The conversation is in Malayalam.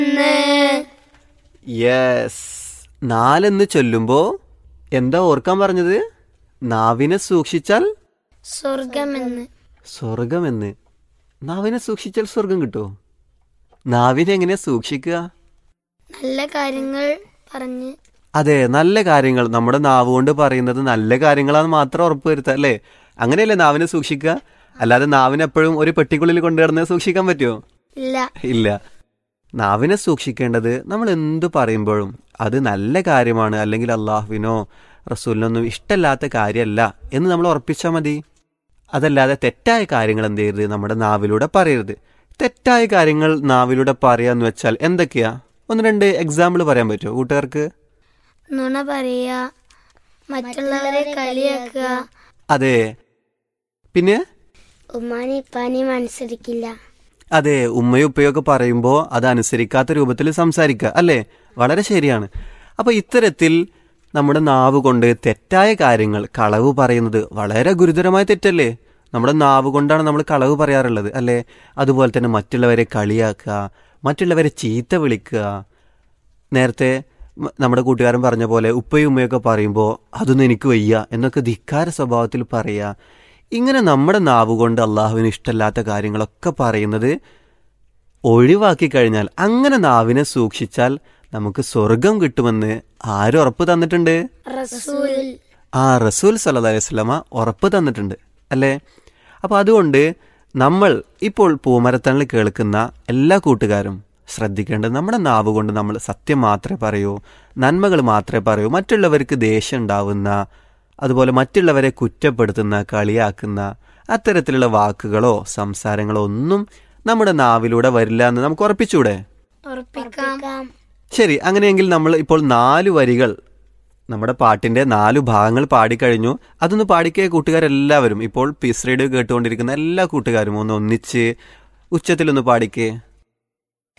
യെസ് നാലെന്ന് ചൊല്ലുമ്പോ എന്താ ഓർക്കാൻ പറഞ്ഞത് നാവിനെ സൂക്ഷിച്ചാൽ സ്വർഗമെന്ന് സ്വർഗമെന്ന് നാവിനെ സൂക്ഷിച്ചാൽ സ്വർഗം കിട്ടുമോ നാവിനെ എങ്ങനെയാ സൂക്ഷിക്കുക നല്ല കാര്യങ്ങൾ പറഞ്ഞ് അതെ നല്ല കാര്യങ്ങൾ നമ്മുടെ നാവ് കൊണ്ട് പറയുന്നത് നല്ല കാര്യങ്ങളാന്ന് മാത്രം ഉറപ്പ് വരുത്തുക അല്ലേ അങ്ങനെയല്ലേ നാവിനെ സൂക്ഷിക്കുക അല്ലാതെ നാവിനെ എപ്പോഴും ഒരു പെട്ടിക്കുള്ളിൽ കൊണ്ടുവരുന്നത് സൂക്ഷിക്കാൻ പറ്റുമോ ഇല്ല ഇല്ല നാവിനെ സൂക്ഷിക്കേണ്ടത് നമ്മൾ എന്തു പറയുമ്പോഴും അത് നല്ല കാര്യമാണ് അല്ലെങ്കിൽ അള്ളാഹുവിനോ റസൂലിനൊന്നും ഇഷ്ടമല്ലാത്ത കാര്യമല്ല എന്ന് നമ്മൾ ഉറപ്പിച്ചാൽ മതി അതല്ലാതെ തെറ്റായ കാര്യങ്ങൾ എന്ത് ചെയ്യരുത് നമ്മുടെ നാവിലൂടെ പറയരുത് തെറ്റായ കാര്യങ്ങൾ നാവിലൂടെ പറയാന്ന് വെച്ചാൽ എന്തൊക്കെയാ ഒന്ന് രണ്ട് എക്സാമ്പിൾ പറയാൻ പറ്റുമോ കൂട്ടുകാർക്ക് നുണ പറയുക മറ്റുള്ളവരെ കളിയാക്കുക അതെ പിന്നെ ഉമ്മാനി ഇപ്പാനിയും അനുസരിക്കില്ല അതെ ഉമ്മയും ഉപ്പയൊക്കെ പറയുമ്പോൾ അത് അനുസരിക്കാത്ത രൂപത്തിൽ സംസാരിക്കുക അല്ലേ വളരെ ശരിയാണ് അപ്പൊ ഇത്തരത്തിൽ നമ്മുടെ നാവ് കൊണ്ട് തെറ്റായ കാര്യങ്ങൾ കളവ് പറയുന്നത് വളരെ ഗുരുതരമായ തെറ്റല്ലേ നമ്മുടെ നാവ് കൊണ്ടാണ് നമ്മൾ കളവ് പറയാറുള്ളത് അല്ലേ അതുപോലെ തന്നെ മറ്റുള്ളവരെ കളിയാക്കുക മറ്റുള്ളവരെ ചീത്ത വിളിക്കുക നേരത്തെ മ- നമ്മുടെ കൂട്ടുകാരൻ പറഞ്ഞ പോലെ ഉപ്പയും ഉമ്മയൊക്കെ പറയുമ്പോൾ അതൊന്നും എനിക്ക് വയ്യ എന്നൊക്കെ ധിക്കാര സ്വഭാവത്തിൽ പറയുക ഇങ്ങനെ നമ്മുടെ നാവ് കൊണ്ട് അള്ളാഹുവിന് ഇഷ്ടമല്ലാത്ത കാര്യങ്ങളൊക്കെ പറയുന്നത് ഒഴിവാക്കി കഴിഞ്ഞാൽ അങ്ങനെ നാവിനെ സൂക്ഷിച്ചാൽ നമുക്ക് സ്വർഗം കിട്ടുമെന്ന് ആര് ഉറപ്പ് തന്നിട്ടുണ്ട് റസൂൽ ആ റസൂൽ സല്ലല്ലാഹു അലൈഹി വസല്ലമ ഉറപ്പ് തന്നിട്ടുണ്ട് അല്ലേ അപ്പോൾ അതുകൊണ്ട് നമ്മൾ ഇപ്പോൾ പൂമരത്തണിൽ കേൾക്കുന്ന എല്ലാ കൂട്ടുകാരും ശ്രദ്ധിക്കേണ്ടത് നമ്മുടെ നാവ് കൊണ്ട് നമ്മൾ സത്യം മാത്രമേ പറയൂ നന്മകൾ മാത്രമേ പറയൂ മറ്റുള്ളവർക്ക് ദേഷ്യം ഉണ്ടാവുന്ന അതുപോലെ മറ്റുള്ളവരെ കുറ്റപ്പെടുത്തുന്ന കളിയാക്കുന്ന അത്തരത്തിലുള്ള വാക്കുകളോ സംസാരങ്ങളോ ഒന്നും നമ്മുടെ നാവിലൂടെ വരില്ല എന്ന് നമുക്ക് ഉറപ്പിച്ചൂടെ ഉറപ്പിക്കാം ശരി അങ്ങനെയെങ്കിൽ നമ്മൾ ഇപ്പോൾ നാല് വരികൾ നമ്മുടെ പാട്ടിന്റെ നാല് ഭാഗങ്ങൾ പാടിക്കഴിഞ്ഞു അതൊന്ന് പാടിക്കേ കൂട്ടുകാരെല്ലാവരും ഇപ്പോൾ പീസ് റേഡിയോ കേട്ടുകൊണ്ടിരിക്കുന്ന എല്ലാ കൂട്ടുകാരും ഒന്ന് ഒന്നിച്ച് ഉച്ചത്തിലൊന്ന് പാടിക്കേ